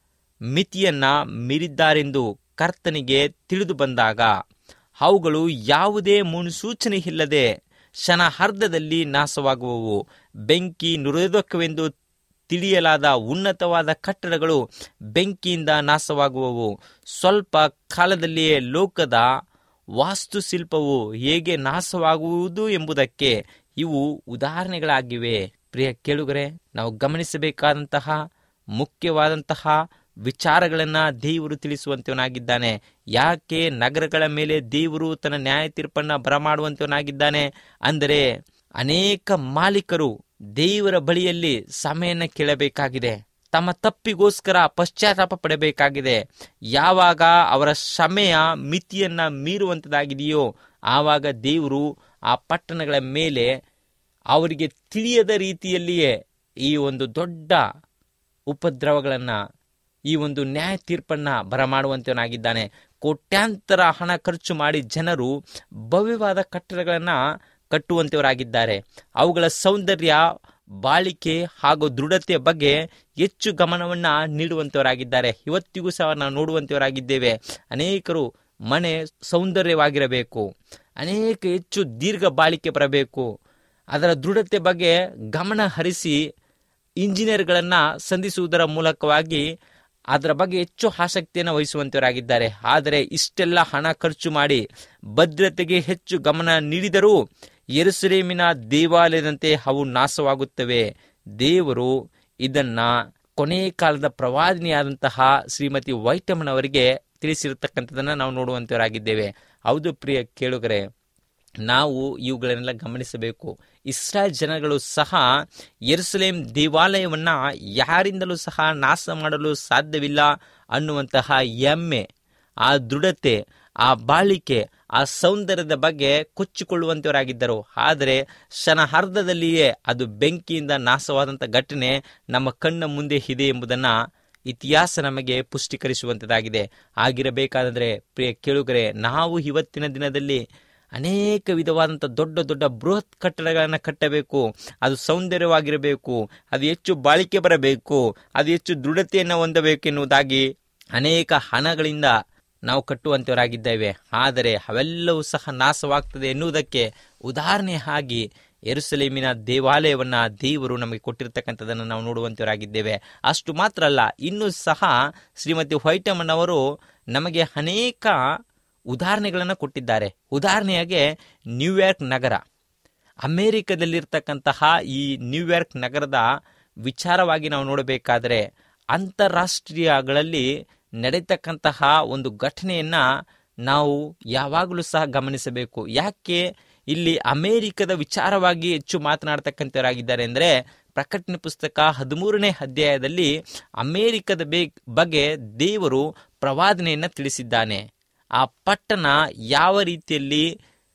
ಮಿತಿಯನ್ನ ಮೀರಿದ್ದಾರೆಂದು ಕರ್ತನಿಗೆ ತಿಳಿದು ಬಂದಾಗ ಅವುಗಳು ಯಾವುದೇ ಮುನ್ಸೂಚನೆ ಇಲ್ಲದೆ ಕ್ಷಣಾರ್ಧದಲ್ಲಿ ನಾಶವಾಗುವವು ಬೆಂಕಿ ನಿರೋಧಕವೆಂದು ತಿಳಿಯಲಾದ ಉನ್ನತವಾದ ಕಟ್ಟಡಗಳು ಬೆಂಕಿಯಿಂದ ನಾಶವಾಗುವವು ಸ್ವಲ್ಪ ಕಾಲದಲ್ಲಿಯೇ ಲೋಕದ ವಾಸ್ತುಶಿಲ್ಪವು ಹೇಗೆ ನಾಶವಾಗುವುದು ಎಂಬುದಕ್ಕೆ ಇವು ಉದಾಹರಣೆಗಳಾಗಿವೆ ಪ್ರಿಯ ಕೇಳುಗರೆ ನಾವು ಗಮನಿಸಬೇಕಾದಂತಹ ಮುಖ್ಯವಾದಂತಹ ವಿಚಾರಗಳನ್ನ ದೇವರು ತಿಳಿಸುವಂತವನಾಗಿದ್ದಾನೆ ಯಾಕೆ ನಗರಗಳ ಮೇಲೆ ದೇವರು ತನ್ನ ನ್ಯಾಯ ತೀರ್ಪನ್ನ ಬರಮಾಡುವಂತವನಾಗಿದ್ದಾನೆ ಅಂದರೆ ಅನೇಕ ಮಾಲೀಕರು ದೇವರ ಬಳಿಯಲ್ಲಿ ಸಮಯನ ಕೇಳಬೇಕಾಗಿದೆ ತಮ್ಮ ತಪ್ಪಿಗೋಸ್ಕರ ಪಶ್ಚಾತ್ತಾಪ ಪಡಬೇಕಾಗಿದೆ ಯಾವಾಗ ಅವರ ಸಮಯ ಮಿತಿಯನ್ನ ಮೀರುವಂತದಾಗಿದೆಯೋ ಆವಾಗ ದೇವರು ಆ ಪಟ್ಟಣಗಳ ಮೇಲೆ ಅವರಿಗೆ ತಿಳಿಯದ ರೀತಿಯಲ್ಲಿಯೇ ಈ ಒಂದು ದೊಡ್ಡ ಉಪದ್ರವಗಳನ್ನ ಈ ಒಂದು ನ್ಯಾಯ ತೀರ್ಪನ್ನ ಬರಮಾಡುವಂತವನಾಗಿದ್ದಾನೆ ಕೋಟ್ಯಾಂತರ ಹಣ ಖರ್ಚು ಮಾಡಿ ಜನರು ಭವ್ಯವಾದ ಕಟ್ಟಡಗಳನ್ನ ಕಟ್ಟುವಂತವರಾಗಿದ್ದಾರೆ ಅವುಗಳ ಸೌಂದರ್ಯ ಬಾಳಿಕೆ ಹಾಗೂ ದೃಢತೆಯ ಬಗ್ಗೆ ಹೆಚ್ಚು ಗಮನವನ್ನ ನೀಡುವಂತವರಾಗಿದ್ದಾರೆ ಇವತ್ತಿಗೂ ಸಹ ನಾವು ನೋಡುವಂತವರಾಗಿದ್ದೇವೆ ಅನೇಕರು ಮನೆ ಸೌಂದರ್ಯವಾಗಿರಬೇಕು ಅನೇಕ ಹೆಚ್ಚು ದೀರ್ಘ ಬಾಳಿಕೆ ಬರಬೇಕು ಅದರ ದೃಢತೆ ಬಗ್ಗೆ ಗಮನ ಹರಿಸಿ ಇಂಜಿನಿಯರ್ಗಳನ್ನ ಸಂಧಿಸುವುದರ ಮೂಲಕವಾಗಿ ಅದರ ಬಗ್ಗೆ ಹೆಚ್ಚು ಆಸಕ್ತಿಯನ್ನು ವಹಿಸುವಂತವರಾಗಿದ್ದಾರೆ ಆದರೆ ಇಷ್ಟೆಲ್ಲ ಹಣ ಖರ್ಚು ಮಾಡಿ ಭದ್ರತೆಗೆ ಹೆಚ್ಚು ಗಮನ ನೀಡಿದರೂ ಯೆರೂಸಲೇಮಿನ ದೇವಾಲಯದಂತೆ ಅವು ನಾಶವಾಗುತ್ತವೆ ದೇವರು ಇದನ್ನ ಕೊನೆ ಕಾಲದ ಪ್ರವಾದಿನಿಯಾದಂತಹ ಶ್ರೀಮತಿ ವೈಟಮನ್ ಅವರಿಗೆ ತಿಳಿಸಿರತಕ್ಕಂಥದನ್ನ ನಾವು ನೋಡುವಂತವರಾಗಿದ್ದೇವೆ ಹೌದು ಪ್ರಿಯ ಕೇಳುಗರೆ ನಾವು ಇವುಗಳನ್ನೆಲ್ಲ ಗಮನಿಸಬೇಕು ಇಸ್ರಾಯೇಲ್ ಜನಗಳು ಸಹ ಯೆರೂಸಲೇಮ್ ದೇವಾಲಯವನ್ನ ಯಾರಿಂದಲೂ ಸಹ ನಾಶ ಮಾಡಲು ಸಾಧ್ಯವಿಲ್ಲ ಅನ್ನುವಂತಹ ಹೆಮ್ಮೆ ಆ ದೃಢತೆ ಆ ಬಾಳಿಕೆ ಆ ಸೌಂದರ್ಯದ ಬಗ್ಗೆ ಕೊಚ್ಚಿಕೊಳ್ಳುವಂತವರಾಗಿದ್ದರು ಆದರೆ ಕ್ಷಣಾರ್ಧದಲ್ಲಿಯೇ ಅದು ಬೆಂಕಿಯಿಂದ ನಾಶವಾದಂಥ ಘಟನೆ ನಮ್ಮ ಕಣ್ಣ ಮುಂದೆ ಇದೆ ಎಂಬುದನ್ನ ಇತಿಹಾಸ ನಮಗೆ ಪುಷ್ಟೀಕರಿಸುವಂಥದ್ದಾಗಿದೆ ಆಗಿರಬೇಕಾದರೆ ಪ್ರಿಯ ಕೇಳುಗರೆ ನಾವು ಇವತ್ತಿನ ದಿನದಲ್ಲಿ ಅನೇಕ ವಿಧವಾದಂಥ ದೊಡ್ಡ ದೊಡ್ಡ ಬೃಹತ್ ಕಟ್ಟಡಗಳನ್ನು ಕಟ್ಟಬೇಕು ಅದು ಸೌಂದರ್ಯವಾಗಿರಬೇಕು ಅದು ಹೆಚ್ಚು ಬಾಳಿಕೆ ಬರಬೇಕು ಅದು ಹೆಚ್ಚು ದೃಢತೆಯನ್ನು ಹೊಂದಬೇಕೆನ್ನುವುದಾಗಿ ಅನೇಕ ಹಣಗಳಿಂದ ನಾವು ಕಟ್ಟುವಂತವರಾಗಿದ್ದೇವೆ ಆದರೆ ಅವೆಲ್ಲವೂ ಸಹ ನಾಶವಾಗ್ತದೆ ಎನ್ನುವುದಕ್ಕೆ ಉದಾಹರಣೆ ಆಗಿ ಎರುಸಲೇಮಿನ ದೇವಾಲಯವನ್ನ ದೇವರು ನಮಗೆ ಕೊಟ್ಟಿರ್ತಕ್ಕಂಥದ್ದನ್ನು ನಾವು ನೋಡುವಂತವರಾಗಿದ್ದೇವೆ ಅಷ್ಟು ಮಾತ್ರ ಅಲ್ಲ ಇನ್ನೂ ಸಹ ಶ್ರೀಮತಿ ವೈಟಮನ್ ಅವರು ನಮಗೆ ಅನೇಕ ಉದಾಹರಣೆಗಳನ್ನು ಕೊಟ್ಟಿದ್ದಾರೆ ಉದಾಹರಣೆಯಾಗೆ ನ್ಯೂಯಾರ್ಕ್ ನಗರ ಅಮೆರಿಕದಲ್ಲಿರ್ತಕ್ಕಂತಹ ಈ ನ್ಯೂಯಾರ್ಕ್ ನಗರದ ವಿಚಾರವಾಗಿ ನಾವು ನೋಡಬೇಕಾದರೆ ಅಂತಾರಾಷ್ಟ್ರೀಯಗಳಲ್ಲಿ ನಡೆತಕ್ಕಂತಹ ಒಂದು ಘಟನೆಯನ್ನ ನಾವು ಯಾವಾಗಲೂ ಸಹ ಗಮನಿಸಬೇಕು ಯಾಕೆ ಇಲ್ಲಿ ಅಮೆರಿಕದ ವಿಚಾರವಾಗಿ ಹೆಚ್ಚು ಮಾತನಾಡ್ತಕ್ಕಂಥವರಾಗಿದ್ದಾರೆ ಅಂದರೆ ಪ್ರಕಟಣೆ ಪುಸ್ತಕ ಹದಿಮೂರನೇ ಅಧ್ಯಾಯದಲ್ಲಿ ಅಮೆರಿಕದ ಬೇ ಬಗ್ಗೆ ದೇವರು ಪ್ರವಾದನೆಯನ್ನು ತಿಳಿಸಿದ್ದಾನೆ ಆ ಪಟ್ಟಣ ಯಾವ ರೀತಿಯಲ್ಲಿ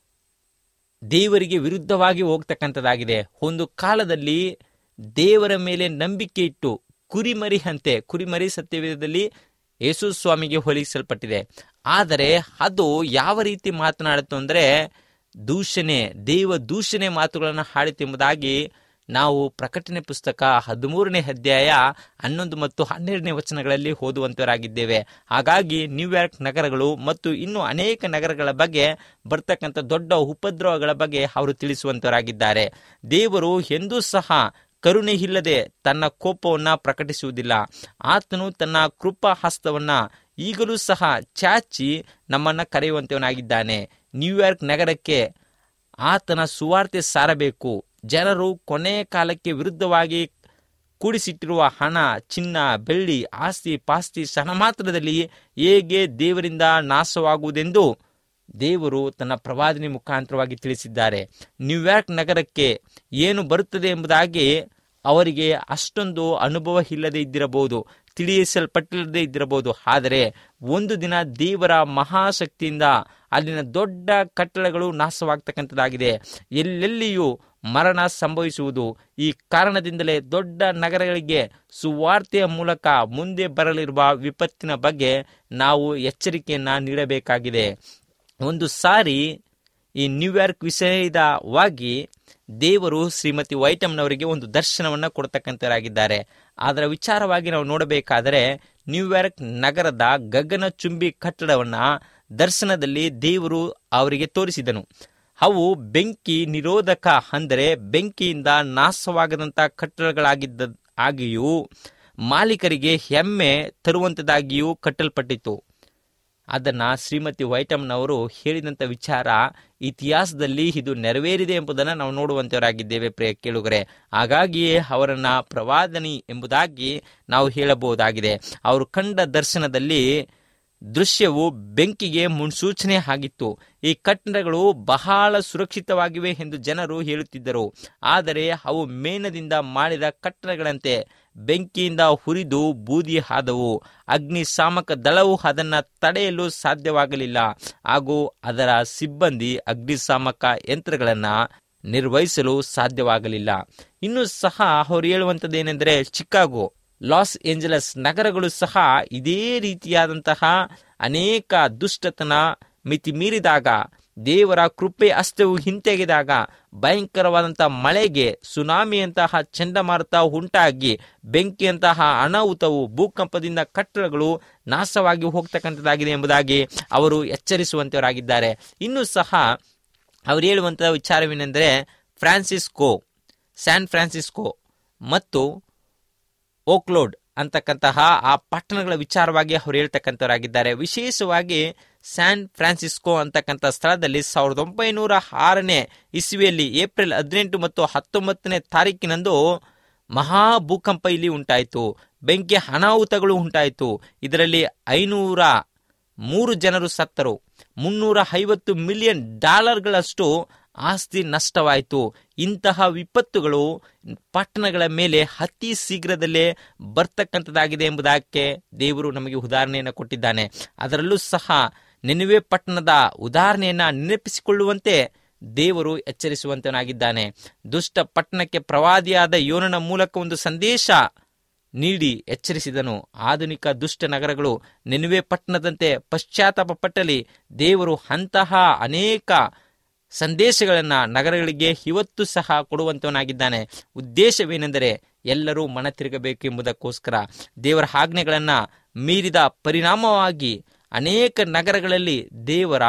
ದೇವರಿಗೆ ವಿರುದ್ಧವಾಗಿ ಹೋಗ್ತಕ್ಕಂಥದ್ದಾಗಿದೆ ಒಂದು ಕಾಲದಲ್ಲಿ ದೇವರ ಮೇಲೆ ನಂಬಿಕೆ ಇಟ್ಟು ಕುರಿಮರಿಯಂತೆ ಕುರಿಮರಿ ಸತ್ಯವೇದದಲ್ಲಿ ಯೇಸು ಸ್ವಾಮಿಗೆ ಹೋಲಿಸಲ್ಪಟ್ಟಿದೆ ಆದರೆ ಅದು ಯಾವ ರೀತಿ ಮಾತನಾಡುತ್ತು ಅಂದರೆ ದೂಷಣೆ ದೇವ ದೂಷಣೆ ಮಾತುಗಳನ್ನು ಹಾಡಿತೆಂಬುದಾಗಿ ನಾವು ಪ್ರಕಟಣೆ ಪುಸ್ತಕ ಹದಿಮೂರನೇ ಅಧ್ಯಾಯ ಹನ್ನೊಂದು ಮತ್ತು ಹನ್ನೆರಡನೇ ವಚನಗಳಲ್ಲಿ ಓದುವಂತವರಾಗಿದ್ದೇವೆ ಹಾಗಾಗಿ ನ್ಯೂಯಾರ್ಕ್ ನಗರಗಳು ಮತ್ತು ಇನ್ನು ಅನೇಕ ನಗರಗಳ ಬಗ್ಗೆ ಬರ್ತಕ್ಕಂಥ ದೊಡ್ಡ ಉಪದ್ರವಗಳ ಬಗ್ಗೆ ಅವರು ತಿಳಿಸುವಂತವರಾಗಿದ್ದಾರೆ ದೇವರು ಎಂದೂ ಸಹ ಕರುಣೆ ಇಲ್ಲದೆ ತನ್ನ ಕೋಪವನ್ನ ಪ್ರಕಟಿಸುವುದಿಲ್ಲ ಆತನು ತನ್ನ ಕೃಪಾ ಹಸ್ತವನ್ನ ಈಗಲೂ ಸಹ ಚಾಚಿ ನಮ್ಮನ್ನ ಕರೆಯುವಂತವನಾಗಿದ್ದಾನೆ ನ್ಯೂಯಾರ್ಕ್ ನಗರಕ್ಕೆ ಆತನ ಸುವಾರ್ತೆ ಸಾರಬೇಕು ಜನರು ಕೊನೆಯ ಕಾಲಕ್ಕೆ ವಿರುದ್ಧವಾಗಿ ಕೂಡಿಸಿಟ್ಟಿರುವ ಹಣ ಚಿನ್ನ ಬೆಳ್ಳಿ ಆಸ್ತಿ ಪಾಸ್ತಿ ಕ್ಷಣ ಮಾತ್ರದಲ್ಲಿ ಹೇಗೆ ದೇವರಿಂದ ನಾಶವಾಗುವುದೆಂದು ದೇವರು ತನ್ನ ಪ್ರವಾದನೆ ಮುಖಾಂತರವಾಗಿ ತಿಳಿಸಿದ್ದಾರೆ ನ್ಯೂಯಾರ್ಕ್ ನಗರಕ್ಕೆ ಏನು ಬರುತ್ತದೆ ಎಂಬುದಾಗಿ ಅವರಿಗೆ ಅಷ್ಟೊಂದು ಅನುಭವ ಇಲ್ಲದೆ ಇದ್ದಿರಬಹುದು ತಿಳಿಸಲ್ಪಟ್ಟಿಲ್ಲದೆ ಇದ್ದಿರಬಹುದು ಆದರೆ ಒಂದು ದಿನ ದೇವರ ಮಹಾಶಕ್ತಿಯಿಂದ ಅಲ್ಲಿನ ದೊಡ್ಡ ಕಟ್ಟಡಗಳು ನಾಶವಾಗ್ತಕ್ಕಂಥದ್ದಾಗಿದೆ ಎಲ್ಲೆಲ್ಲಿಯೂ ಮರಣ ಸಂಭವಿಸುವುದು ಈ ಕಾರಣದಿಂದಲೇ ದೊಡ್ಡ ನಗರಗಳಿಗೆ ಸುವಾರ್ತೆಯ ಮೂಲಕ ಮುಂದೆ ಬರಲಿರುವ ವಿಪತ್ತಿನ ಬಗ್ಗೆ ನಾವು ಎಚ್ಚರಿಕೆಯನ್ನ ನೀಡಬೇಕಾಗಿದೆ ಒಂದು ಸಾರಿ ಈ ನ್ಯೂಯಾರ್ಕ್ ವಿಷಯದವಾಗಿ ದೇವರು ಶ್ರೀಮತಿ ವೈಟಮ್ನವರಿಗೆ ಒಂದು ದರ್ಶನವನ್ನ ಕೊಡ್ತಕ್ಕಂಥವರಾಗಿದ್ದಾರೆ ಅದರ ವಿಚಾರವಾಗಿ ನಾವು ನೋಡಬೇಕಾದರೆ ನ್ಯೂಯಾರ್ಕ್ ನಗರದ ಗಗನಚುಂಬಿ ಕಟ್ಟಡವನ್ನ ದರ್ಶನದಲ್ಲಿ ದೇವರು ಅವರಿಗೆ ತೋರಿಸಿದನು ಅವು ಬೆಂಕಿ ನಿರೋಧಕ ಅಂದರೆ ಬೆಂಕಿಯಿಂದ ನಾಶವಾಗದಂತ ಕಟ್ಟಡಗಳಾಗಿದ್ದ ಆಗಿಯೂ ಮಾಲೀಕರಿಗೆ ಹೆಮ್ಮೆ ತರುವಂತದಾಗಿಯೂ ಕಟ್ಟಲ್ಪಟ್ಟಿತು ಅದನ್ನ ಶ್ರೀಮತಿ ವೈಟಮ್ನವರು ಹೇಳಿದಂಥ ವಿಚಾರ ಇತಿಹಾಸದಲ್ಲಿ ಇದು ನೆರವೇರಿದೆ ಎಂಬುದನ್ನು ನಾವು ನೋಡುವಂತವರಾಗಿದ್ದೇವೆ ಪ್ರಿಯ ಕೇಳುಗರೆ ಹಾಗಾಗಿಯೇ ಅವರನ್ನ ಪ್ರವಾದನಿ ಎಂಬುದಾಗಿ ನಾವು ಹೇಳಬಹುದಾಗಿದೆ ಅವರು ಕಂಡ ದರ್ಶನದಲ್ಲಿ ದೃಶ್ಯವು ಬೆಂಕಿಗೆ ಮುನ್ಸೂಚನೆ ಆಗಿತ್ತು ಈ ಕಟ್ಟಡಗಳು ಬಹಳ ಸುರಕ್ಷಿತವಾಗಿವೆ ಎಂದು ಜನರು ಹೇಳುತ್ತಿದ್ದರು ಆದರೆ ಅವು ಮೇಣದಿಂದ ಮಾಡಿದ ಕಟ್ಟಡಗಳಂತೆ ಬೆಂಕಿಯಿಂದ ಹುರಿದು ಬೂದಿ ಆದವು ಅಗ್ನಿಶಾಮಕ ದಳವು ಅದನ್ನ ತಡೆಯಲು ಸಾಧ್ಯವಾಗಲಿಲ್ಲ ಹಾಗೂ ಅದರ ಸಿಬ್ಬಂದಿ ಅಗ್ನಿಶಾಮಕ ಯಂತ್ರಗಳನ್ನ ನಿರ್ವಹಿಸಲು ಸಾಧ್ಯವಾಗಲಿಲ್ಲ ಇನ್ನು ಸಹ ಅವರು ಹೇಳುವಂಥದ್ದೇನೆಂದರೆ ಚಿಕಾಗೋ ಲಾಸ್ ಏಂಜಲಸ್ ನಗರಗಳು ಸಹ ಇದೇ ರೀತಿಯಾದಂತಹ ಅನೇಕ ದುಷ್ಟತನ ಮಿತಿ ಮೀರಿದಾಗ ದೇವರ ಕೃಪೆ ಹಸ್ತವು ಹಿಂತೆಗೆದಾಗ ಭಯಂಕರವಾದಂತಹ ಮಳೆಗೆ ಸುನಾಮಿಯಂತಹ ಚಂಡಮಾರುತ ಉಂಟಾಗಿ ಬೆಂಕಿಯಂತಹ ಅನಾಹುತವು ಭೂಕಂಪದಿಂದ ಕಟ್ಟಡಗಳು ನಾಶವಾಗಿ ಹೋಗ್ತಕ್ಕಂಥದ್ದಾಗಿದೆ ಎಂಬುದಾಗಿ ಅವರು ಎಚ್ಚರಿಸುವಂತವರಾಗಿದ್ದಾರೆ ಇನ್ನು ಸಹ ಅವರು ಹೇಳುವಂತಹ ವಿಚಾರವೇನೆಂದರೆ ಫ್ರಾನ್ಸಿಸ್ಕೋ ಸ್ಯಾನ್ ಫ್ರಾನ್ಸಿಸ್ಕೋ ಮತ್ತು ಓಕ್ಲೋಡ್ ಅಂತಕ್ಕಂತಹ ಆ ಪಟ್ಟಣಗಳ ವಿಚಾರವಾಗಿ ಅವರು ಹೇಳ್ತಕ್ಕಂಥವರಾಗಿದ್ದಾರೆ ವಿಶೇಷವಾಗಿ ಸ್ಯಾನ್ ಫ್ರಾನ್ಸಿಸ್ಕೋ ಅಂತಕ್ಕಂಥ ಸ್ಥಳದಲ್ಲಿ ಸಾವಿರದ ಒಂಬೈನೂರ ಆರನೇ ಇಸ್ವಿಯಲ್ಲಿ ಏಪ್ರಿಲ್ ಹದಿನೆಂಟು ಮತ್ತು ಹತ್ತೊಂಬತ್ತನೇ ತಾರೀಕಿನಂದು ಮಹಾ ಭೂಕಂಪ ಇಲ್ಲಿ ಉಂಟಾಯಿತು ಬೆಂಕಿ ಅನಾಹುತಗಳು ಉಂಟಾಯಿತು ಇದರಲ್ಲಿ ಐನೂರ ಮೂರು ಜನರು ಸತ್ತರು ಮುನ್ನೂರ ಐವತ್ತು ಮಿಲಿಯನ್ ಡಾಲರ್ಗಳಷ್ಟು ಆಸ್ತಿ ನಷ್ಟವಾಯಿತು ಇಂತಹ ವಿಪತ್ತುಗಳು ಪಟ್ಟಣಗಳ ಮೇಲೆ ಅತಿ ಶೀಘ್ರದಲ್ಲೇ ಬರ್ತಕ್ಕಂಥದ್ದಾಗಿದೆ ಎಂಬುದಕ್ಕೆ ದೇವರು ನಮಗೆ ಉದಾಹರಣೆಯನ್ನು ಕೊಟ್ಟಿದ್ದಾನೆ ಅದರಲ್ಲೂ ಸಹ ನೆನವೆ ಪಟ್ಟಣದ ಉದಾಹರಣೆಯನ್ನ ನೆನಪಿಸಿಕೊಳ್ಳುವಂತೆ ದೇವರು ಎಚ್ಚರಿಸುವಂತನಾಗಿದ್ದಾನೆ ದುಷ್ಟ ಪಟ್ಟಣಕ್ಕೆ ಪ್ರವಾದಿಯಾದ ಯೋನನ ಮೂಲಕ ಒಂದು ಸಂದೇಶ ನೀಡಿ ಎಚ್ಚರಿಸಿದನು ಆಧುನಿಕ ದುಷ್ಟ ನಗರಗಳು ನೆನುವೆ ಪಟ್ಟಣದಂತೆ ಪಶ್ಚಾತ್ತಾಪ ಪಟ್ಟಲಿ ದೇವರು ಅಂತಹ ಅನೇಕ ಸಂದೇಶಗಳನ್ನು ನಗರಗಳಿಗೆ ಇವತ್ತು ಸಹ ಕೊಡುವಂತವನಾಗಿದ್ದಾನೆ ಉದ್ದೇಶವೇನೆಂದರೆ ಎಲ್ಲರೂ ಮನ ತಿರುಗಬೇಕು ಎಂಬುದಕ್ಕೋಸ್ಕರ ದೇವರ ಆಜ್ಞೆಗಳನ್ನು ಮೀರಿದ ಪರಿಣಾಮವಾಗಿ ಅನೇಕ ನಗರಗಳಲ್ಲಿ ದೇವರ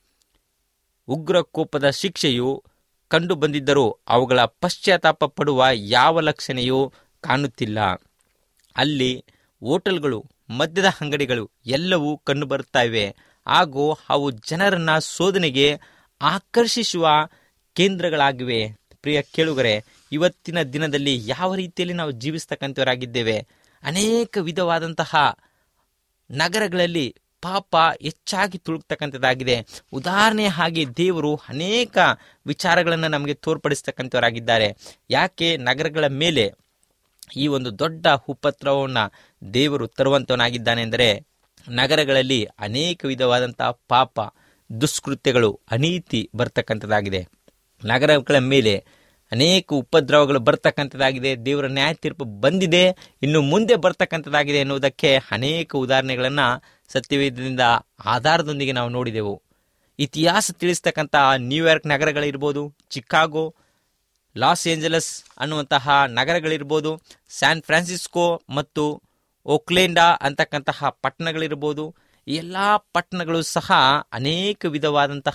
ಉಗ್ರ ಕೋಪದ ಶಿಕ್ಷೆಯು ಕಂಡು ಬಂದಿದ್ದರೂ ಅವುಗಳ ಪಶ್ಚಾತ್ತಾಪ ಪಡುವ ಯಾವ ಲಕ್ಷಣೆಯೂ ಕಾಣುತ್ತಿಲ್ಲ ಅಲ್ಲಿ ಹೋಟೆಲ್ಗಳು ಮದ್ಯದ ಅಂಗಡಿಗಳು ಎಲ್ಲವೂ ಕಂಡುಬರುತ್ತಾ ಇವೆ ಹಾಗೂ ಅವು ಜನರನ್ನ ಶೋಧನೆಗೆ ಆಕರ್ಷಿಸುವ ಕೇಂದ್ರಗಳಾಗಿವೆ ಪ್ರಿಯ ಕೇಳುಗರೆ ಇವತ್ತಿನ ದಿನದಲ್ಲಿ ಯಾವ ರೀತಿಯಲ್ಲಿ ನಾವು ಜೀವಿಸ್ತಕ್ಕಂಥವರಾಗಿದ್ದೇವೆ ಅನೇಕ ವಿಧವಾದಂತಹ ನಗರಗಳಲ್ಲಿ ಪಾಪ ಹೆಚ್ಚಾಗಿ ತುಳುಕ್ತಕ್ಕಂಥದ್ದಾಗಿದೆ ಉದಾಹರಣೆ ಹಾಗೆ ದೇವರು ಅನೇಕ ವಿಚಾರಗಳನ್ನು ನಮಗೆ ತೋರ್ಪಡಿಸ್ತಕ್ಕಂಥವರಾಗಿದ್ದಾರೆ ಯಾಕೆ ನಗರಗಳ ಮೇಲೆ ಈ ಒಂದು ದೊಡ್ಡ ಉಪದ್ರವವನ್ನು ದೇವರು ತರುವಂತವನಾಗಿದ್ದಾನೆ ಎಂದರೆ ನಗರಗಳಲ್ಲಿ ಅನೇಕ ವಿಧವಾದಂತಹ ಪಾಪ ದುಷ್ಕೃತ್ಯಗಳು ಅನೀತಿ ಬರ್ತಕ್ಕಂಥದ್ದಾಗಿದೆ ನಗರಗಳ ಮೇಲೆ ಅನೇಕ ಉಪದ್ರವಗಳು ಬರ್ತಕ್ಕಂಥದ್ದಾಗಿದೆ ದೇವರ ನ್ಯಾಯ ತೀರ್ಪು ಬಂದಿದೆ ಇನ್ನು ಮುಂದೆ ಬರ್ತಕ್ಕಂಥದ್ದಾಗಿದೆ ಎನ್ನುವುದಕ್ಕೆ ಅನೇಕ ಉದಾಹರಣೆಗಳನ್ನು ಸತ್ಯವೇದದಿಂದ ಆಧಾರದೊಂದಿಗೆ ನಾವು ನೋಡಿದೆವು ಇತಿಹಾಸ ತಿಳಿಸ್ತಕ್ಕಂಥ ನ್ಯೂಯಾರ್ಕ್ ನಗರಗಳಿರ್ಬೋದು ಚಿಕಾಗೋ ಲಾಸ್ ಏಂಜಲಸ್ ಅನ್ನುವಂತಹ ನಗರಗಳಿರ್ಬೋದು ಸ್ಯಾನ್ ಫ್ರಾನ್ಸಿಸ್ಕೋ ಮತ್ತು ಓಕ್ಲೆಂಡಾ ಅಂತಕ್ಕಂತಹ ಪಟ್ಟಣಗಳಿರ್ಬೋದು ಈ ಎಲ್ಲ ಪಟ್ಟಣಗಳು ಸಹ ಅನೇಕ ವಿಧವಾದಂತಹ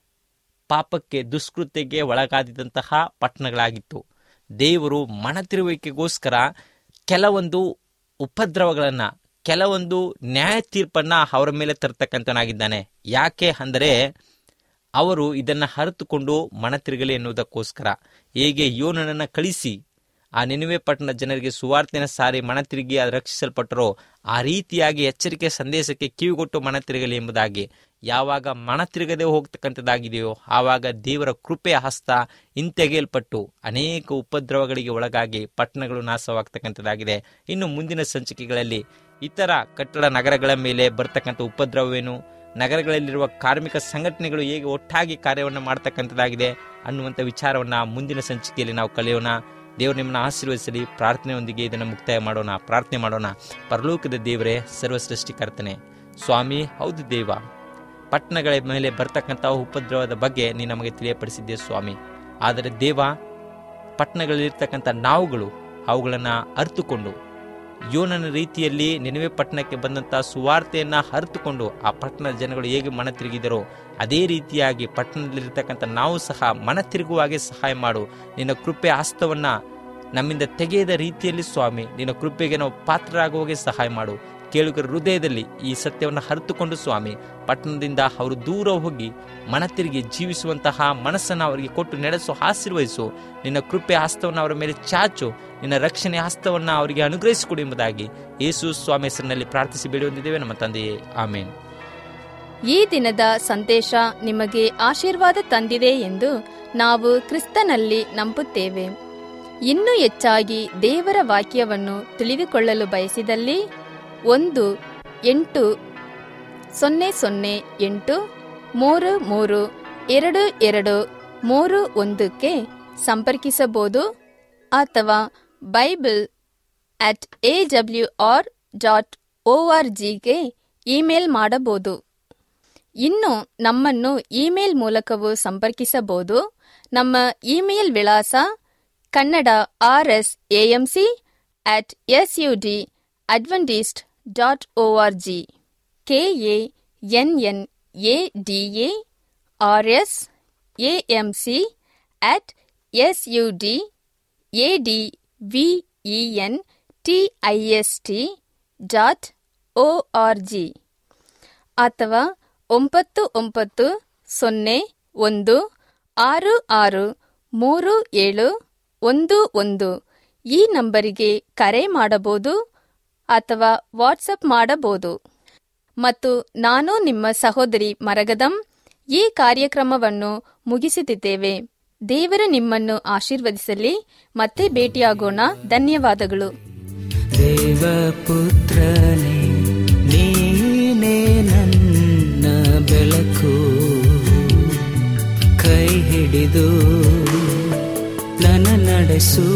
ಪಾಪಕ್ಕೆ ದುಷ್ಕೃತ್ಯಕ್ಕೆ ಒಳಗಾದಿದಂತಹ ಪಟ್ಟಣಗಳಾಗಿತ್ತು ದೇವರು ಮನತಿರುವಿಕೆಗೋಸ್ಕರ ಕೆಲವೊಂದು ಉಪದ್ರವಗಳನ್ನು ಕೆಲವೊಂದು ನ್ಯಾಯ ತೀರ್ಪನ್ನು ಅವರ ಮೇಲೆ ತರ್ತಕ್ಕಂಥನಾಗಿದ್ದಾನೆ ಯಾಕೆ ಅಂದರೆ ಅವರು ಇದನ್ನು ಅರಿತುಕೊಂಡು ಮನ ತಿರುಗಲಿ ಎನ್ನುವುದಕ್ಕೋಸ್ಕರ ಹೇಗೆ ಯೋನನನ್ನು ಕಳಿಸಿ ಆ ನಿನುವೆ ಪಟ್ಟಣ ಜನರಿಗೆ ಸುವಾರ್ತೆನ ಸಾರಿ ಮನ ತಿರುಗಿ ಅದು ರಕ್ಷಿಸಲ್ಪಟ್ಟರೋ ಆ ರೀತಿಯಾಗಿ ಎಚ್ಚರಿಕೆ ಸಂದೇಶಕ್ಕೆ ಕಿವಿಗೊಟ್ಟು ಮನ ತಿರುಗಲಿ ಎಂಬುದಾಗಿ ಯಾವಾಗ ಮನ ತಿರುಗದೆ ಹೋಗ್ತಕ್ಕಂಥದ್ದಾಗಿದೆಯೋ ಆವಾಗ ದೇವರ ಕೃಪೆಯ ಹಸ್ತ ಹಿಂತೆಗೆಯಲ್ಪಟ್ಟು ಅನೇಕ ಉಪದ್ರವಗಳಿಗೆ ಒಳಗಾಗಿ ಪಟ್ಟಣಗಳು ನಾಶವಾಗ್ತಕ್ಕಂಥದ್ದಾಗಿದೆ ಇನ್ನು ಮುಂದಿನ ಸಂಚಿಕೆಗಳಲ್ಲಿ ಇತರ ಕಟ್ಟಡ ನಗರಗಳ ಮೇಲೆ ಬರ್ತಕ್ಕಂಥ ಉಪದ್ರವವೇನು ನಗರಗಳಲ್ಲಿರುವ ಕಾರ್ಮಿಕ ಸಂಘಟನೆಗಳು ಹೇಗೆ ಒಟ್ಟಾಗಿ ಕಾರ್ಯವನ್ನು ಮಾಡ್ತಕ್ಕಂಥದ್ದಾಗಿದೆ ಅನ್ನುವಂಥ ವಿಚಾರವನ್ನು ಮುಂದಿನ ಸಂಚಿಕೆಯಲ್ಲಿ ನಾವು ಕಲಿಯೋಣ ದೇವರು ನಿಮ್ಮನ್ನು ಆಶೀರ್ವದಿಸಲಿ ಪ್ರಾರ್ಥನೆಯೊಂದಿಗೆ ಇದನ್ನು ಮುಕ್ತಾಯ ಮಾಡೋಣ ಪ್ರಾರ್ಥನೆ ಮಾಡೋಣ ಪರಲೋಕದ ದೇವರೇ ಸರ್ವ ಸೃಷ್ಟಿಕರ್ತನೆ ಸ್ವಾಮಿ ಹೌದು ದೇವ ಪಟ್ಟಣಗಳ ಮೇಲೆ ಬರ್ತಕ್ಕಂಥ ಉಪದ್ರವದ ಬಗ್ಗೆ ನೀ ನಮಗೆ ತಿಳಿಯಪಡಿಸಿದ್ದೆ ಸ್ವಾಮಿ ಆದರೆ ದೇವ ಪಟ್ಟಣಗಳಲ್ಲಿರ್ತಕ್ಕಂಥ ನಾವುಗಳು ಅವುಗಳನ್ನು ಅರ್ಥಕೊಂಡು ಯೋನನ ರೀತಿಯಲ್ಲಿ ನೆನವೆ ಪಟ್ಟಣಕ್ಕೆ ಬಂದಂಥ ಸುವಾರ್ತೆಯನ್ನು ಅರಿತುಕೊಂಡು ಆ ಪಟ್ಟಣದ ಜನಗಳು ಹೇಗೆ ಮನ ತಿರುಗಿದರೋ ಅದೇ ರೀತಿಯಾಗಿ ಪಟ್ಟಣದಲ್ಲಿರ್ತಕ್ಕಂಥ ನಾವು ಸಹ ಮನ ತಿರುಗುವಾಗೆ ಸಹಾಯ ಮಾಡು ನಿನ್ನ ಕೃಪೆ ಹಸ್ತವನ್ನು ನಮ್ಮಿಂದ ತೆಗೆಯದ ರೀತಿಯಲ್ಲಿ ಸ್ವಾಮಿ ನಿನ್ನ ಕೃಪೆಗೆ ನಾವು ಪಾತ್ರರಾಗುವಾಗೆ ಸಹಾಯ ಮಾಡು ಕೇಳುಗರ ಹೃದಯದಲ್ಲಿ ಈ ಸತ್ಯವನ್ನು ಅರಿತುಕೊಂಡು ಸ್ವಾಮಿ ಪಟ್ಟಣದಿಂದ ಅವರು ದೂರ ಹೋಗಿ ಮನ ತಿರುಗಿ ಜೀವಿಸುವಂತಹ ಮನಸ್ಸನ್ನು ಅವರಿಗೆ ಕೊಟ್ಟು ನಡೆಸು ಆಶೀರ್ವಹಿಸು ನಿನ್ನ ಕೃಪೆ ಹಸ್ತವನ್ನು ಅವರ ಮೇಲೆ ಚಾಚು ನಿನ್ನ ರಕ್ಷಣೆ ಹಸ್ತವನ್ನು ಅವರಿಗೆ ಅನುಗ್ರಹಿಸಿಕೊಡು ಎಂಬುದಾಗಿ ಯೇಸು ಸ್ವಾಮಿ ಹೆಸರಿನಲ್ಲಿ ಪ್ರಾರ್ಥಿಸಿ ಬೇಡುವಂದಿದ್ದೇವೆ ನಮ್ಮ ತಂದೆಯೇ ಆಮೇನ್ ಈ ದಿನದ ಸಂದೇಶ ನಿಮಗೆ ಆಶೀರ್ವಾದ ತಂದಿದೆ ಎಂದು ನಾವು ಕ್ರಿಸ್ತನಲ್ಲಿ ನಂಬುತ್ತೇವೆ ಇನ್ನೂ ಹೆಚ್ಚಾಗಿ ದೇವರ ವಾಕ್ಯವನ್ನು ತಿಳಿದುಕೊಳ್ಳಲು ಬಯಸಿದಲ್ಲಿ ಒಂದು ಎಂಟು ಸೊನ್ನೆ ಸೊನ್ನೆ ಎಂಟು ಮೂರು ಮೂರು ಎರಡು ಎರಡು ಮೂರು ಒಂದಕ್ಕೆ ಸಂಪರ್ಕಿಸಬಹುದು ಅಥವಾ Bible at A W R dot O R ಜಿಗೆ ಇಮೇಲ್ ಮಾಡಬಹುದು ಇನ್ನು ನಮ್ಮನ್ನು ಇಮೇಲ್ ಮೂಲಕವೂ ಸಂಪರ್ಕಿಸಬಹುದು ನಮ್ಮ ಇಮೇಲ್ ವಿಳಾಸ Kannada R S AMC at S U D Adventist dot O R G K A N N A D A R S AM C at S U D A D V E N T I S T dot O R G ಅಥವಾ ಒಂಬತ್ತು ಒಂಬತ್ತು ಸೊನ್ನೆ ಒಂದು ಆರು ಆರು ಮೂರು ಏಳು ಒಂದು ಒಂದು ಈ ನಂಬರಿಗೆ ಕರೆ ಮಾಡಬಹುದು ಅಥವಾ ವಾಟ್ಸಪ್ ಮಾಡಬಹುದು ಮತ್ತು ನಾನು ನಿಮ್ಮ ಸಹೋದರಿ ಮರಗದಂ ಈ ಕಾರ್ಯಕ್ರಮವನ್ನು ಮುಗಿಸುತ್ತಿದ್ದೇವೆ ದೇವರು ನಿಮ್ಮನ್ನು ಆಶೀರ್ವದಿಸಲಿ ಮತ್ತೆ ಭೇಟಿಯಾಗೋಣ ಧನ್ಯವಾದಗಳು ದೇವಪುತ್ರನೇ ನೀನೇ ನನ್ನ ಬೆಳಕು ಕೈ ಹಿಡಿದು ನನ್ನ ನಡೆಸು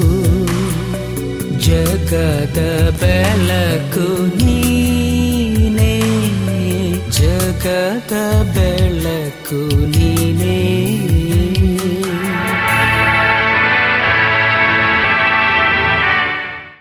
ಜಗದ ಬೆಳಕು ನೀನೇ ಜಗದ ಬೆಳಕು ನೀನೇ